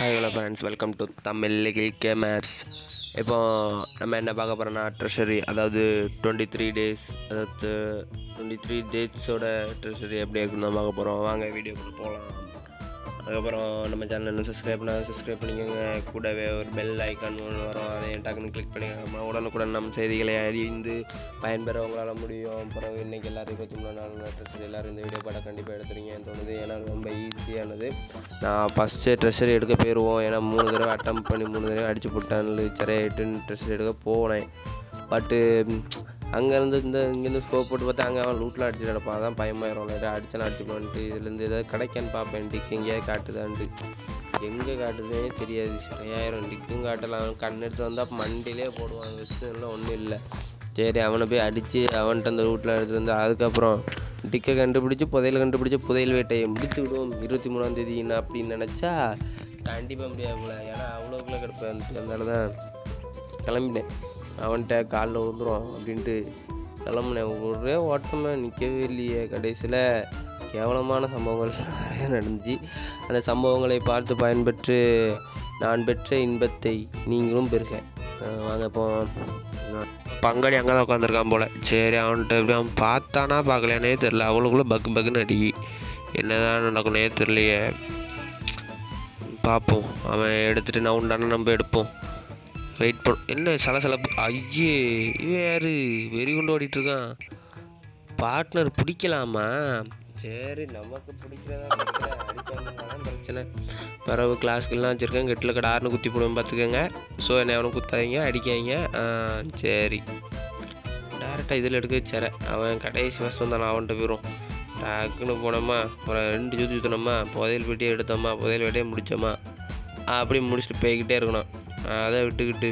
hi hello friends welcome to Tamil K match இப்போ நம்ம என்ன பார்க்க போகிறோன்னா ட்ரெஷரி அதாவது டுவெண்ட்டி த்ரீ டேஸ் அதாவது டுவெண்ட்டி த்ரீ டேட்ஸோட ட்ரெஷரி எப்படி இருக்குன்னு தான் பார்க்க போகிறோம் வாங்க வீடியோக்குள்ள போகலாம் அதுக்கப்புறம் நம்ம சேனல் இன்னும் சப்ஸ்கிரைப் பண்ண சப்ஸ்கிரைப் பண்ணிக்கோங்க கூடவே ஒரு பெல் ஐக்கான் ஒன்று வரும் அதையும் டக்குன்னு கிளிக் பண்ணிக்கோங்க உடனுக்குடன் நம்ம செய்திகளை அறிந்து பயன்பெற உங்களால் முடியும் அப்புறம் இன்றைக்கி எல்லோரும் இருபத்தி மூணு நாள் ட்ரெஷரி எல்லோரும் இந்த வீடியோ படம் கண்டிப்பாக எடுத்துறீங்கன்னு தோணுது ஏன்னா ரொம்ப ஈஸியானது நான் ஃபஸ்ட்டு ட்ரெஷரி எடுக்க போயிடுவோம் ஏன்னா மூணு தடவை அட்டம் பண்ணி மூணு தடவை அடிச்சு போட்டான்னு சரியாயிட்டுன்னு ட்ரெஷரி எடுக்க போனேன் பட்டு அங்கேருந்து இந்த இங்கேருந்து ஸ்கோப் போட்டு பார்த்தா அங்கே அவன் லூட்டில் அடிச்சு கிடப்பான் அதான் பயமாயிரும் ஏதாவது அடிச்சலாம் அடிச்சுக்கலான்ட்டு இதுலேருந்து ஏதாவது கிடைக்கான்னு பார்ப்பேன் டிக் எங்கேயாவது காட்டுதான்ட்டு எங்கே காட்டுதுன்னே தெரியாது சரியாயிரம் டிக்கும் காட்டலாம் கண் எடுத்து வந்தால் மண்டிலே போடுவான் விஷயம்லாம் ஒன்றும் இல்லை சரி அவனை போய் அடித்து அவன்கிட்ட அந்த ரூட்டில் எடுத்துட்டு வந்து அதுக்கப்புறம் டிக்கை கண்டுபிடிச்சி புதையல் கண்டுபிடிச்சி புதையல் வேட்டையை முடித்து விடுவோம் இருபத்தி மூணாம் தேதி நான் அப்படின்னு நினச்சா கண்டிப்பாக முடியாது போல ஏன்னா அவ்வளோக்குள்ளே கிடப்பேன் அதனால தான் கிளம்பினேன் அவன்கிட்ட காலில் விழுந்துரும் அப்படின்ட்டு கிளம்புனேன் ஒரே ஓட்டமே நிற்கவே இல்லையே கடைசியில் கேவலமான சம்பவங்கள் நிறைய நடந்துச்சு அந்த சம்பவங்களை பார்த்து பயன்பெற்று நான் பெற்ற இன்பத்தை நீங்களும் பெறுக அஹ் வாங்க இப்போ பங்காளி அங்கே தான் உட்காந்துருக்கான் போல் சரி அவன்கிட்ட எப்படி அவன் பார்த்தானா பார்க்கலையானே தெரில அவளுக்குள்ளே பக்கு பக்குன்னு அடி என்னதான் நடக்கும்னே தெரியலையே பார்ப்போம் அவன் எடுத்துகிட்டு நான் உண்டான நம்ம எடுப்போம் வெயிட் பண்ண என்ன சலசலப்பு ஐயே இவன் யாரு வெறி கொண்டு ஓடிட்டு இருக்கான் பார்ட்னர் பிடிக்கலாமா சரி நமக்கு பிடிக்கிறதா அடிக்காமதான் பிரச்சனை பிறகு கிளாஸ்க்கெல்லாம் வச்சுருக்கேன் கெட்டில் கடை ஆறுனு குத்தி போடுவேன் பார்த்துக்கோங்க ஸோ என்ன அவனும் குத்தாதீங்க அடிக்காதீங்க ஆ, சரி டேரெக்டாக இதில் எடுக்க வச்சார அவன் கடைசி ஃபஸ்ட் வந்தான் அவன்கிட்ட போயிடும் டக்குன்னு போனோமா ஒரு ரெண்டு சுற்றி சுற்றினோமா புதையல் வெட்டியை எடுத்தோமா புதையல் வெட்டியை முடித்தோமா அப்படி முடிச்சுட்டு போய்கிட்டே இருக்கணும் அதை விட்டுக்கிட்டு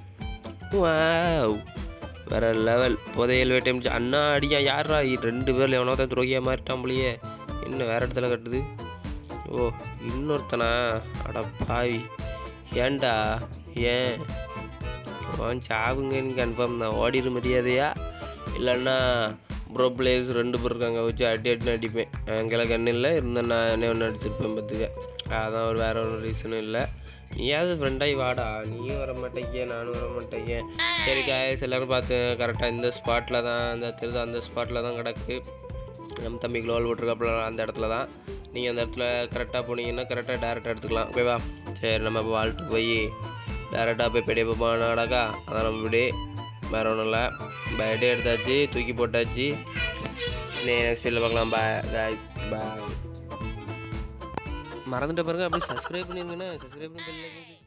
வாவ் வேற லெவல் புதையல் வேட்டை முடிச்சு அண்ணா அடியா யாரா இ- ரெண்டு பேரில் எவனோ தான் துரோகியாக மாறிட்டான் போலியே என்ன வேற இடத்துல கட்டுது ஓ இன்னொருத்தனா அட பாவி ஏன்டா ஏன் அவன் சாவுங்கன்னு கன்ஃபார்ம் தான் ஓடிடு மரியாதையா இல்லைன்னா ப்ரோ பிளேயர்ஸ் ரெண்டு பேர் இருக்காங்க வச்சு அடி அடின்னு அடிப்பேன் அங்கெல்லாம் கண்ணு இல்லை இருந்தால் நான் என்ன ஒன்று அடிச்சிருப்பேன் பார்த்துக்க அதான் ஒரு வேற ஒரு ரீசனும் இல்லை நீயாவது ஃப்ரெண்டாகி வாடா நீயும் வர மாட்டேங்க நானும் வர மாட்டேங்க சரி காய்ஸ் எல்லாரும் பார்த்து கரெக்டாக இந்த ஸ்பாட்டில் தான் அந்த திருத அந்த ஸ்பாட்டில் தான் கிடக்கு நம்ம தம்பி க்ளோவல் போட்டிருக்காப்புல அந்த இடத்துல தான் நீங்கள் அந்த இடத்துல கரெக்டாக போனீங்கன்னா கரெக்டாக டேரெக்டாக எடுத்துக்கலாம் ஓகேவா சரி நம்ம இப்போ வாழ்ட்டு போய் டேரெக்டாக போய் பெரிய போனாடாக்கா அதான் நம்ம இப்படி வேற ஒன்றும் இல்லை பேட்டே எடுத்தாச்சு தூக்கி போட்டாச்சு நெக்ஸ்ட் இல்லை பார்க்கலாம் பாய் காய்ஸ் பாய் மறந்துட்ட பாருங்க அப்படியே சப்ஸ்கிரைப் பண்ணிருங்கண்ணா சப்ஸ்கிரைப் பண்ணி bell icon click